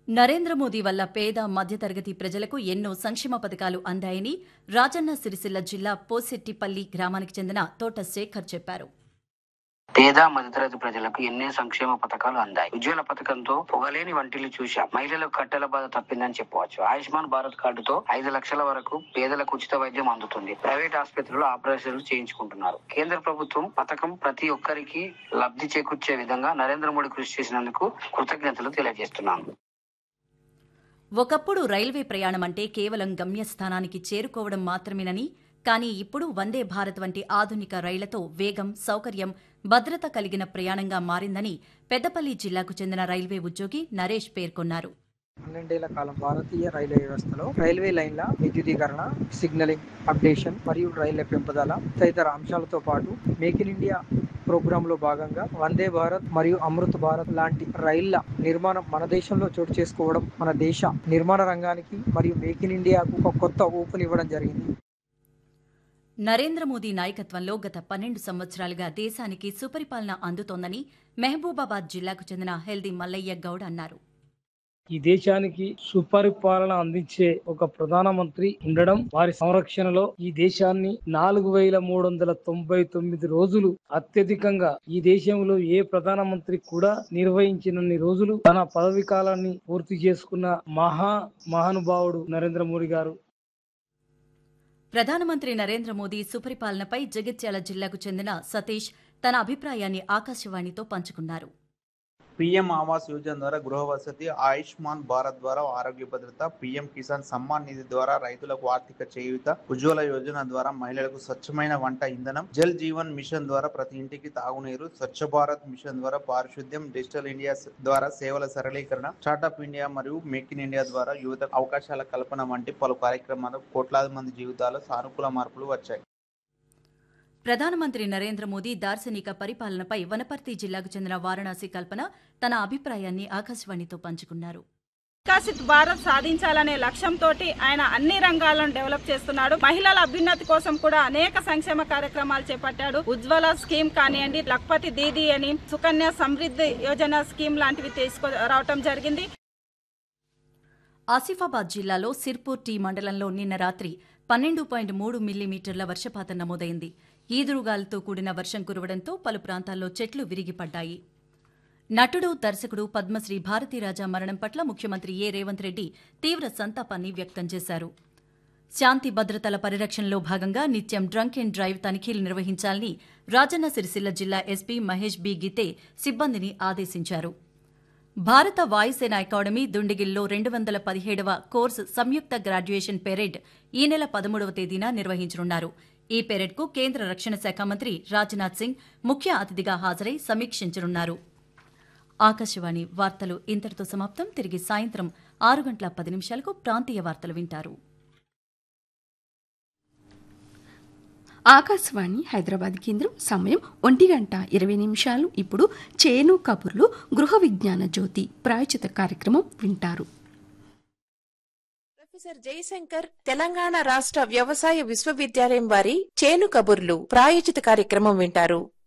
నరేంద్ర మోదీ వల్ల పేద మధ్యతరగతి ప్రజలకు ఎన్నో సంక్షేమ పథకాలు అందాయని రాజన్న సిరిసిల్ల జిల్లా పోసెట్టిపల్లి గ్రామానికి చెందిన తోట శేఖర్ చెప్పారు పేద మధ్యతరగతి ప్రజలకు ఎన్నో సంక్షేమ పథకాలు అందాయి ఉజ్వల పథకంతో పొగలేని వంటిలు చూశాం మహిళలకు కట్టెల బాధ తప్పిందని చెప్పవచ్చు ఆయుష్మాన్ భారత్ కార్డుతో ఐదు లక్షల వరకు పేదలకు ఉచిత వైద్యం అందుతుంది ప్రైవేట్ ఆసుపత్రుల్లో ఆపరేషన్లు చేయించుకుంటున్నారు కేంద్ర ప్రభుత్వం పథకం ప్రతి ఒక్కరికి లబ్ధి చేకూర్చే విధంగా నరేంద్ర మోడీ కృషి చేసినందుకు కృతజ్ఞతలు తెలియజేస్తున్నాను ఒకప్పుడు రైల్వే ప్రయాణం అంటే కేవలం గమ్యస్థానానికి చేరుకోవడం మాత్రమేనని కానీ ఇప్పుడు వందే భారత్ వంటి ఆధునిక రైళ్లతో వేగం సౌకర్యం భద్రత కలిగిన ప్రయాణంగా మారిందని పెద్దపల్లి జిల్లాకు చెందిన రైల్వే ఉద్యోగి నరేష్ పేర్కొన్నారు పన్నెండేళ్ల కాలం భారతీయ రైల్వే వ్యవస్థలో రైల్వే లైన్ల విద్యుదీకరణ సిగ్నలింగ్ అప్డేషన్ మరియు రైళ్ల పెంపుదల తదితర అంశాలతో పాటు మేక్ ఇన్ ఇండియా ప్రోగ్రాంలో భాగంగా వందే భారత్ మరియు అమృత్ భారత్ లాంటి రైళ్ల నిర్మాణం మన దేశంలో చోటు చేసుకోవడం మన దేశ నిర్మాణ రంగానికి మరియు మేక్ ఇన్ ఇండియాకు ఒక కొత్త ఊపునివ్వడం జరిగింది నరేంద్ర మోదీ నాయకత్వంలో గత పన్నెండు సంవత్సరాలుగా దేశానికి సుపరిపాలన అందుతోందని మహబూబాబాద్ జిల్లాకు చెందిన హెల్దీ మల్లయ్య గౌడ్ అన్నారు ఈ దేశానికి సుపరిపాలన అందించే ఒక ప్రధానమంత్రి ఉండడం వారి సంరక్షణలో ఈ దేశాన్ని నాలుగు వేల మూడు వందల తొంభై తొమ్మిది రోజులు అత్యధికంగా ఈ దేశంలో ఏ ప్రధానమంత్రి కూడా నిర్వహించినన్ని రోజులు తన పదవి కాలాన్ని పూర్తి చేసుకున్న మహా మహానుభావుడు నరేంద్ర మోడీ గారు ప్రధానమంత్రి నరేంద్ర మోదీ సుపరిపాలనపై జగిత్యాల జిల్లాకు చెందిన సతీష్ తన అభిప్రాయాన్ని ఆకాశవాణితో పంచుకున్నారు పీఎం ఆవాస్ యోజన ద్వారా గృహ వసతి ఆయుష్మాన్ భారత్ ద్వారా ఆరోగ్య భద్రత పీఎం కిసాన్ సమ్మాన్ నిధి ద్వారా రైతులకు ఆర్థిక చేయూత ఉజ్వల యోజన ద్వారా మహిళలకు స్వచ్ఛమైన వంట ఇంధనం జల్ జీవన్ మిషన్ ద్వారా ప్రతి ఇంటికి తాగునీరు స్వచ్ఛ భారత్ మిషన్ ద్వారా పారిశుద్ధ్యం డిజిటల్ ఇండియా ద్వారా సేవల సరళీకరణ స్టార్టప్ ఇండియా మరియు మేక్ ఇన్ ఇండియా ద్వారా యువత అవకాశాల కల్పన వంటి పలు కార్యక్రమాలు కోట్లాది మంది జీవితాల్లో సానుకూల మార్పులు వచ్చాయి ప్రధానమంత్రి నరేంద్ర మోదీ దార్శనిక పరిపాలనపై వనపర్తి జిల్లాకు చెందిన వారణాసి కల్పన తన అభిప్రాయాన్ని ఆకాశవాణితో పంచుకున్నారు వికసిత్ భారత్ సాధించాలనే లక్ష్యంతో ఆయన అన్ని రంగాలను డెవలప్ చేస్తున్నాడు మహిళల అభ్యున్నతి కోసం కూడా అనేక సంక్షేమ కార్యక్రమాలు చేపట్టాడు ఉజ్వల స్కీమ్ కానివ్వండి లక్పతి దీది అని సుకన్య సమృద్ధి యోజన స్కీమ్ లాంటివి తీసుకు రావటం జరిగింది ఆసిఫాబాద్ జిల్లాలో సిర్పూర్ టీ మండలంలో నిన్న రాత్రి పన్నెండు పాయింట్ మూడు మిల్లీమీటర్ల వర్షపాతం నమోదైంది ఈదురుగాలితో కూడిన వర్షం కురవడంతో పలు ప్రాంతాల్లో చెట్లు విరిగిపడ్డాయి నటుడు దర్శకుడు పద్మశ్రీ భారతీరాజా మరణం పట్ల ముఖ్యమంత్రి ఏ రేవంత్ రెడ్డి తీవ్ర సంతాపాన్ని వ్యక్తం చేశారు శాంతి భద్రతల పరిరక్షణలో భాగంగా నిత్యం డ్రంక్ అండ్ డ్రైవ్ తనిఖీలు నిర్వహించాలని రాజన్న సిరిసిల్ల జిల్లా ఎస్పీ మహేష్ బి గితే సిబ్బందిని ఆదేశించారు భారత వాయుసేన అకాడమీ దుండిగిల్లో రెండు వందల పదిహేడవ కోర్సు సంయుక్త గ్రాడ్యుయేషన్ పెరేడ్ ఈ నెల పదమూడవ తేదీన నిర్వహించనున్నారు ఈ పెరేడ్కు కేంద్ర రక్షణ శాఖ మంత్రి రాజ్నాథ్ సింగ్ ముఖ్య అతిథిగా హాజరై సమీక్షించనున్నారు ఆకాశవాణి వార్తలు ఇంతటితో సమాప్తం తిరిగి సాయంత్రం ఆరు గంటల పది నిమిషాలకు ప్రాంతీయ వార్తలు వింటారు ఆకాశవాణి హైదరాబాద్ కేంద్రం సమయం ఒంటి గంట ఇరవై నిమిషాలు ఇప్పుడు చేను కబుర్లు గృహ విజ్ఞాన జ్యోతి ప్రాయోజిత కార్యక్రమం వింటారు ప్రొఫెసర్ జయశంకర్ తెలంగాణ రాష్ట్ర వ్యవసాయ విశ్వవిద్యాలయం వారి చేను కబుర్లు ప్రాయోజిత కార్యక్రమం వింటారు